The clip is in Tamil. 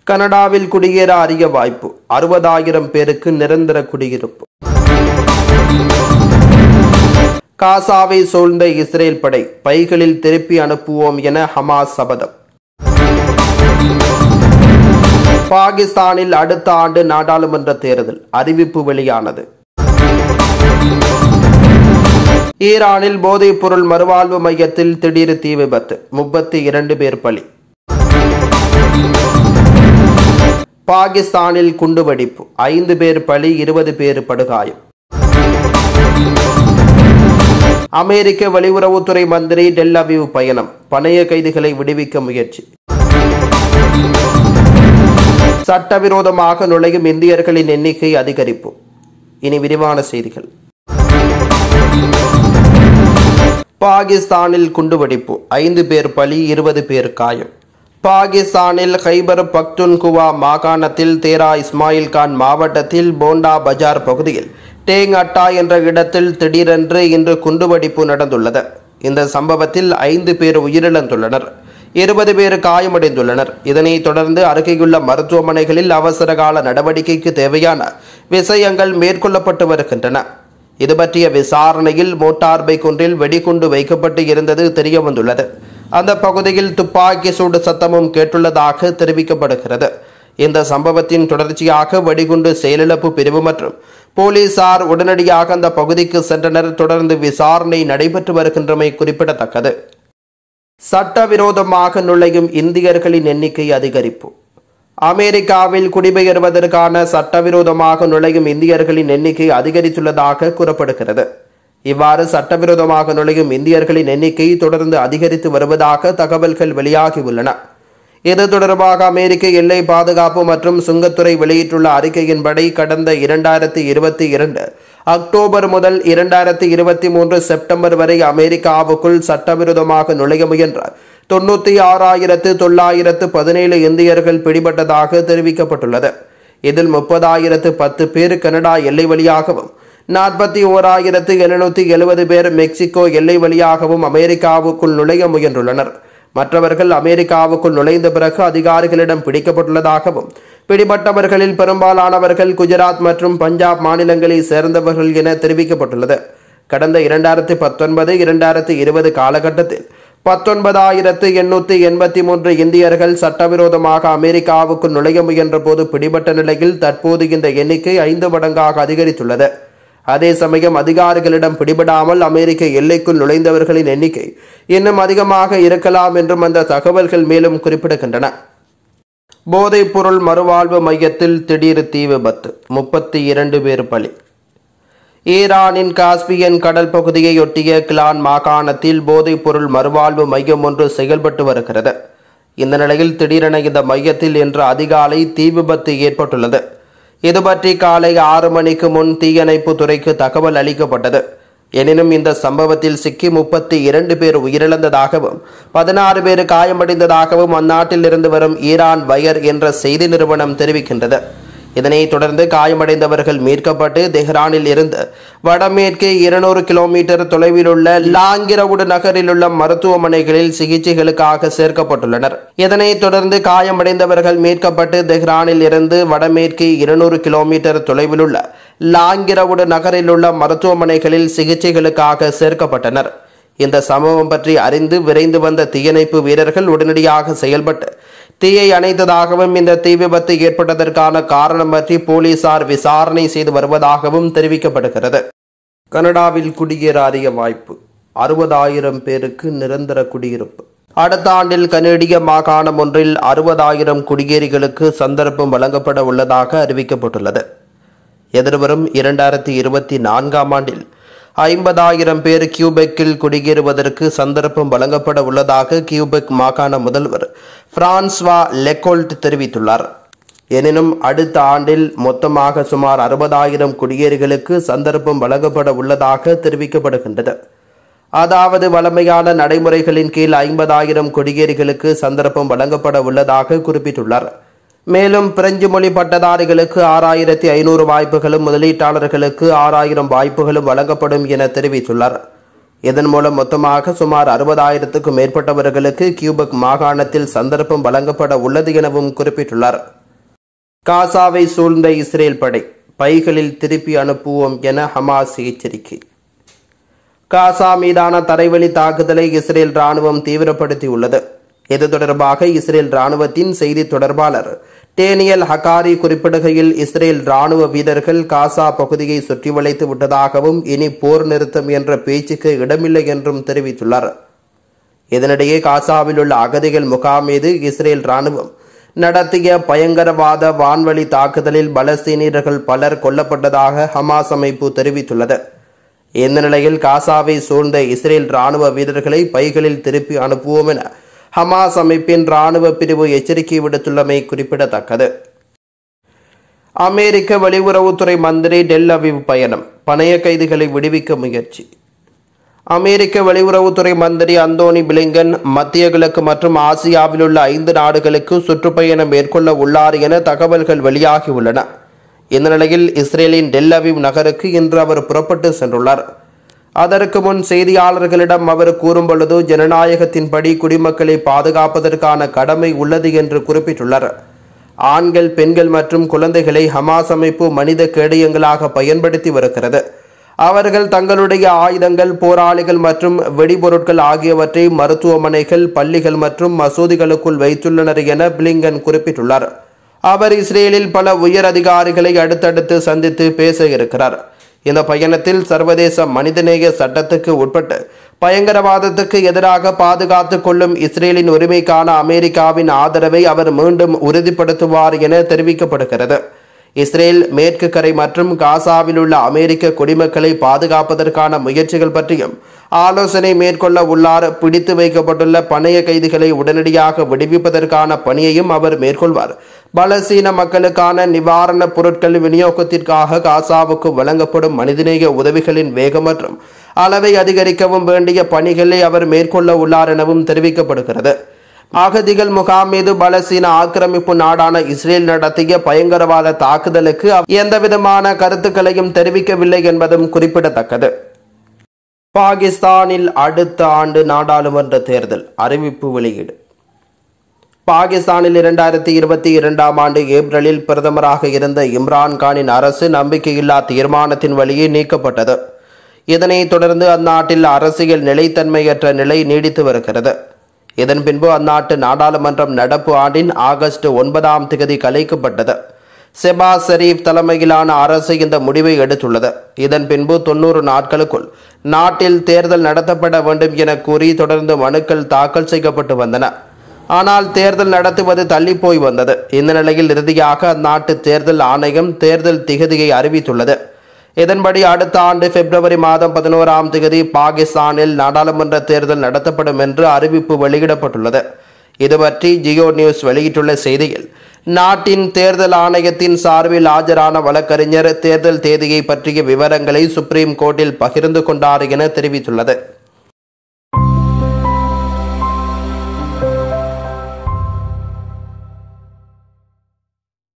கனடாவில் குடியேற அரிய வாய்ப்பு அறுபதாயிரம் பேருக்கு நிரந்தர குடியிருப்பு காசாவை சூழ்ந்த இஸ்ரேல் படை பைகளில் திருப்பி அனுப்புவோம் என ஹமாஸ் சபதம் பாகிஸ்தானில் அடுத்த ஆண்டு நாடாளுமன்ற தேர்தல் அறிவிப்பு வெளியானது ஈரானில் போதைப் பொருள் மறுவாழ்வு மையத்தில் திடீர் தீ விபத்து முப்பத்தி இரண்டு பேர் பலி பாகிஸ்தானில் குண்டுவெடிப்பு ஐந்து பேர் பலி இருபது பேர் படுகாயம் அமெரிக்க வெளியுறவுத்துறை மந்திரி டெல்லவிவ் பயணம் பணைய கைதிகளை விடுவிக்க முயற்சி சட்டவிரோதமாக நுழையும் இந்தியர்களின் எண்ணிக்கை அதிகரிப்பு இனி விரிவான செய்திகள் பாகிஸ்தானில் குண்டுவெடிப்பு ஐந்து பேர் பலி இருபது பேர் காயம் பாகிஸ்தானில் ஹைபர் பக்துன்குவா மாகாணத்தில் தேரா இஸ்மாயில் கான் மாவட்டத்தில் போண்டா பஜார் பகுதியில் டேங் அட்டா என்ற இடத்தில் திடீரென்று இன்று குண்டுவெடிப்பு நடந்துள்ளது இந்த சம்பவத்தில் ஐந்து பேர் உயிரிழந்துள்ளனர் இருபது பேர் காயமடைந்துள்ளனர் இதனைத் தொடர்ந்து அருகேயுள்ள மருத்துவமனைகளில் அவசரகால நடவடிக்கைக்கு தேவையான விஷயங்கள் மேற்கொள்ளப்பட்டு வருகின்றன இது பற்றிய விசாரணையில் மோட்டார் பைக் ஒன்றில் வெடிகுண்டு வைக்கப்பட்டு இருந்தது தெரிய வந்துள்ளது அந்த பகுதியில் துப்பாக்கி சூடு சத்தமும் கேட்டுள்ளதாக தெரிவிக்கப்படுகிறது இந்த சம்பவத்தின் தொடர்ச்சியாக வெடிகுண்டு செயலிழப்பு பிரிவு மற்றும் போலீசார் உடனடியாக அந்த பகுதிக்கு சென்றனர் தொடர்ந்து விசாரணை நடைபெற்று வருகின்றமை குறிப்பிடத்தக்கது சட்டவிரோதமாக நுழையும் இந்தியர்களின் எண்ணிக்கை அதிகரிப்பு அமெரிக்காவில் குடிபெயர்வதற்கான சட்டவிரோதமாக நுழையும் இந்தியர்களின் எண்ணிக்கை அதிகரித்துள்ளதாக கூறப்படுகிறது இவ்வாறு சட்டவிரோதமாக நுழையும் இந்தியர்களின் எண்ணிக்கை தொடர்ந்து அதிகரித்து வருவதாக தகவல்கள் வெளியாகியுள்ளன இது தொடர்பாக அமெரிக்க எல்லை பாதுகாப்பு மற்றும் சுங்கத்துறை வெளியிட்டுள்ள அறிக்கையின்படி கடந்த இரண்டாயிரத்தி இருபத்தி இரண்டு அக்டோபர் முதல் இரண்டாயிரத்தி இருபத்தி மூன்று செப்டம்பர் வரை அமெரிக்காவுக்குள் சட்டவிரோதமாக நுழைய முயன்ற தொண்ணூற்றி ஆறாயிரத்து தொள்ளாயிரத்து பதினேழு இந்தியர்கள் பிடிபட்டதாக தெரிவிக்கப்பட்டுள்ளது இதில் முப்பதாயிரத்து பத்து பேர் கனடா எல்லை வழியாகவும் நாற்பத்தி ஓராயிரத்து எழுநூற்றி எழுபது பேர் மெக்சிகோ எல்லை வழியாகவும் அமெரிக்காவுக்குள் நுழைய முயன்றுள்ளனர் மற்றவர்கள் அமெரிக்காவுக்குள் நுழைந்த பிறகு அதிகாரிகளிடம் பிடிக்கப்பட்டுள்ளதாகவும் பிடிபட்டவர்களில் பெரும்பாலானவர்கள் குஜராத் மற்றும் பஞ்சாப் மாநிலங்களை சேர்ந்தவர்கள் என தெரிவிக்கப்பட்டுள்ளது கடந்த இரண்டாயிரத்தி பத்தொன்பது இரண்டாயிரத்தி இருபது காலகட்டத்தில் பத்தொன்பதாயிரத்து எண்ணூற்றி எண்பத்தி மூன்று இந்தியர்கள் சட்டவிரோதமாக அமெரிக்காவுக்குள் நுழைய முயன்ற போது பிடிபட்ட நிலையில் தற்போது இந்த எண்ணிக்கை ஐந்து மடங்காக அதிகரித்துள்ளது அதே சமயம் அதிகாரிகளிடம் பிடிபடாமல் அமெரிக்க எல்லைக்குள் நுழைந்தவர்களின் எண்ணிக்கை இன்னும் அதிகமாக இருக்கலாம் என்றும் அந்த தகவல்கள் மேலும் குறிப்பிடுகின்றன போதைப் பொருள் மறுவாழ்வு மையத்தில் திடீர் தீ விபத்து முப்பத்தி இரண்டு பேர் பலி ஈரானின் காஸ்பியன் கடல் பகுதியையொட்டிய கிளான் மாகாணத்தில் போதைப் பொருள் மறுவாழ்வு மையம் ஒன்று செயல்பட்டு வருகிறது இந்த நிலையில் திடீரென இந்த மையத்தில் இன்று அதிகாலை தீ விபத்து ஏற்பட்டுள்ளது இது பற்றி காலை ஆறு மணிக்கு முன் தீயணைப்பு துறைக்கு தகவல் அளிக்கப்பட்டது எனினும் இந்த சம்பவத்தில் சிக்கி முப்பத்தி இரண்டு பேர் உயிரிழந்ததாகவும் பதினாறு பேர் காயமடைந்ததாகவும் அந்நாட்டில் இருந்து வரும் ஈரான் வயர் என்ற செய்தி நிறுவனம் தெரிவிக்கின்றது இதனைத் தொடர்ந்து காயமடைந்தவர்கள் மீட்கப்பட்டு தெஹ்ரானில் இருந்து வடமேற்கே இருநூறு கிலோமீட்டர் தொலைவில் உள்ள லாங்கிரவுடு நகரில் உள்ள மருத்துவமனைகளில் சிகிச்சைகளுக்காக சேர்க்கப்பட்டுள்ளனர் இதனைத் தொடர்ந்து காயமடைந்தவர்கள் மீட்கப்பட்டு தெஹ்ரானில் இருந்து வடமேற்கே இருநூறு கிலோமீட்டர் தொலைவில் உள்ள லாங்கிரவுடு நகரில் உள்ள மருத்துவமனைகளில் சிகிச்சைகளுக்காக சேர்க்கப்பட்டனர் இந்த சம்பவம் பற்றி அறிந்து விரைந்து வந்த தீயணைப்பு வீரர்கள் உடனடியாக செயல்பட்டு தீயை அணைத்ததாகவும் இந்த தீ விபத்து ஏற்பட்டதற்கான காரணம் பற்றி போலீசார் விசாரணை செய்து வருவதாகவும் தெரிவிக்கப்படுகிறது கனடாவில் குடியேற அரிய வாய்ப்பு அறுபதாயிரம் பேருக்கு நிரந்தர குடியிருப்பு அடுத்த ஆண்டில் கனேடிய மாகாணம் ஒன்றில் அறுபதாயிரம் குடியேறிகளுக்கு சந்தர்ப்பம் வழங்கப்பட உள்ளதாக அறிவிக்கப்பட்டுள்ளது எதிர்வரும் இரண்டாயிரத்தி இருபத்தி நான்காம் ஆண்டில் ஐம்பதாயிரம் பேர் கியூபெக்கில் குடியேறுவதற்கு சந்தர்ப்பம் வழங்கப்பட உள்ளதாக கியூபெக் மாகாண முதல்வர் பிரான்ஸ்வா லெக்கோல்ட் தெரிவித்துள்ளார் எனினும் அடுத்த ஆண்டில் மொத்தமாக சுமார் அறுபதாயிரம் குடியேறிகளுக்கு சந்தர்ப்பம் வழங்கப்பட உள்ளதாக தெரிவிக்கப்படுகின்றது அதாவது வழமையான நடைமுறைகளின் கீழ் ஐம்பதாயிரம் குடியேறிகளுக்கு சந்தர்ப்பம் வழங்கப்பட உள்ளதாக குறிப்பிட்டுள்ளார் மேலும் பிரெஞ்சு மொழி பட்டதாரிகளுக்கு ஆறாயிரத்தி ஐநூறு வாய்ப்புகளும் முதலீட்டாளர்களுக்கு ஆறாயிரம் வாய்ப்புகளும் வழங்கப்படும் என தெரிவித்துள்ளார் இதன் மூலம் மொத்தமாக சுமார் அறுபதாயிரத்துக்கும் மேற்பட்டவர்களுக்கு கியூபெக் மாகாணத்தில் சந்தர்ப்பம் வழங்கப்பட உள்ளது எனவும் குறிப்பிட்டுள்ளார் காசாவை சூழ்ந்த இஸ்ரேல் படை பைகளில் திருப்பி அனுப்புவோம் என ஹமாஸ் எச்சரிக்கை காசா மீதான தரைவழி தாக்குதலை இஸ்ரேல் ராணுவம் தீவிரப்படுத்தியுள்ளது இது தொடர்பாக இஸ்ரேல் ராணுவத்தின் செய்தி தொடர்பாளர் டேனியல் ஹகாரி குறிப்பிடுகையில் இஸ்ரேல் ராணுவ வீரர்கள் காசா பகுதியை சுற்றி வளைத்து விட்டதாகவும் இனி போர் நிறுத்தம் என்ற பேச்சுக்கு இடமில்லை என்றும் தெரிவித்துள்ளார் இதனிடையே காசாவில் உள்ள அகதிகள் முகாம் மீது இஸ்ரேல் ராணுவம் நடத்திய பயங்கரவாத வான்வழி தாக்குதலில் பலஸ்தீனியர்கள் பலர் கொல்லப்பட்டதாக ஹமாஸ் அமைப்பு தெரிவித்துள்ளது இந்த நிலையில் காசாவை சூழ்ந்த இஸ்ரேல் ராணுவ வீரர்களை பைகளில் திருப்பி அனுப்புவோம் என ஹமாஸ் அமைப்பின் ராணுவ பிரிவு எச்சரிக்கை விடுத்துள்ளமை குறிப்பிடத்தக்கது அமெரிக்க வெளியுறவுத்துறை மந்திரி டெல் அவிவ் பயணம் பணைய கைதிகளை விடுவிக்க முயற்சி அமெரிக்க வெளியுறவுத்துறை மந்திரி அந்தோனி பிளிங்கன் மத்திய கிழக்கு மற்றும் ஆசியாவில் உள்ள ஐந்து நாடுகளுக்கு சுற்றுப்பயணம் மேற்கொள்ள உள்ளார் என தகவல்கள் வெளியாகியுள்ளன இந்த நிலையில் இஸ்ரேலின் டெல் அவிவ் நகருக்கு இன்று அவர் புறப்பட்டு சென்றுள்ளார் அதற்கு முன் செய்தியாளர்களிடம் அவர் கூறும்பொழுது ஜனநாயகத்தின்படி குடிமக்களை பாதுகாப்பதற்கான கடமை உள்ளது என்று குறிப்பிட்டுள்ளார் ஆண்கள் பெண்கள் மற்றும் குழந்தைகளை ஹமாஸ் அமைப்பு மனித கேடயங்களாக பயன்படுத்தி வருகிறது அவர்கள் தங்களுடைய ஆயுதங்கள் போராளிகள் மற்றும் வெடிபொருட்கள் ஆகியவற்றை மருத்துவமனைகள் பள்ளிகள் மற்றும் மசூதிகளுக்குள் வைத்துள்ளனர் என பிளிங்கன் குறிப்பிட்டுள்ளார் அவர் இஸ்ரேலில் பல உயர் அதிகாரிகளை அடுத்தடுத்து சந்தித்து பேச இருக்கிறார் இந்த பயணத்தில் சர்வதேச மனிதநேய சட்டத்துக்கு உட்பட்டு பயங்கரவாதத்துக்கு எதிராக பாதுகாத்துக் கொள்ளும் இஸ்ரேலின் உரிமைக்கான அமெரிக்காவின் ஆதரவை அவர் மீண்டும் உறுதிப்படுத்துவார் என தெரிவிக்கப்படுகிறது இஸ்ரேல் மேற்கு கரை மற்றும் காசாவில் உள்ள அமெரிக்க குடிமக்களை பாதுகாப்பதற்கான முயற்சிகள் பற்றியும் ஆலோசனை மேற்கொள்ள உள்ளார் பிடித்து வைக்கப்பட்டுள்ள பணைய கைதிகளை உடனடியாக விடுவிப்பதற்கான பணியையும் அவர் மேற்கொள்வார் பலசீன மக்களுக்கான நிவாரணப் பொருட்கள் விநியோகத்திற்காக காசாவுக்கு வழங்கப்படும் மனிதநேய உதவிகளின் வேகம் மற்றும் அளவை அதிகரிக்கவும் வேண்டிய பணிகளை அவர் மேற்கொள்ள உள்ளார் எனவும் தெரிவிக்கப்படுகிறது அகதிகள் முகாம் மீது பலசீன ஆக்கிரமிப்பு நாடான இஸ்ரேல் நடத்திய பயங்கரவாத தாக்குதலுக்கு எந்தவிதமான கருத்துக்களையும் தெரிவிக்கவில்லை என்பதும் குறிப்பிடத்தக்கது பாகிஸ்தானில் அடுத்த ஆண்டு நாடாளுமன்ற தேர்தல் அறிவிப்பு வெளியீடு பாகிஸ்தானில் இரண்டாயிரத்தி இருபத்தி இரண்டாம் ஆண்டு ஏப்ரலில் பிரதமராக இருந்த இம்ரான்கானின் அரசு நம்பிக்கையில்லா தீர்மானத்தின் வழியே நீக்கப்பட்டது இதனைத் தொடர்ந்து அந்நாட்டில் அரசியல் நிலைத்தன்மையற்ற நிலை நீடித்து வருகிறது இதன் பின்பு அந்நாட்டு நாடாளுமன்றம் நடப்பு ஆண்டின் ஆகஸ்ட் ஒன்பதாம் தேதி கலைக்கப்பட்டது செபா ஷெரீப் தலைமையிலான அரசு இந்த முடிவை எடுத்துள்ளது இதன் பின்பு தொன்னூறு நாட்களுக்குள் நாட்டில் தேர்தல் நடத்தப்பட வேண்டும் என கூறி தொடர்ந்து மனுக்கள் தாக்கல் செய்யப்பட்டு வந்தன ஆனால் தேர்தல் நடத்துவது தள்ளிப்போய் வந்தது இந்த நிலையில் இறுதியாக அந்நாட்டு தேர்தல் ஆணையம் தேர்தல் திகதியை அறிவித்துள்ளது இதன்படி அடுத்த ஆண்டு பிப்ரவரி மாதம் பதினோராம் தேதி பாகிஸ்தானில் நாடாளுமன்ற தேர்தல் நடத்தப்படும் என்று அறிவிப்பு வெளியிடப்பட்டுள்ளது இது பற்றி ஜியோ நியூஸ் வெளியிட்டுள்ள செய்தியில் நாட்டின் தேர்தல் ஆணையத்தின் சார்பில் ஆஜரான வழக்கறிஞர் தேர்தல் தேதியை பற்றிய விவரங்களை சுப்ரீம் கோர்ட்டில் பகிர்ந்து கொண்டார் என தெரிவித்துள்ளது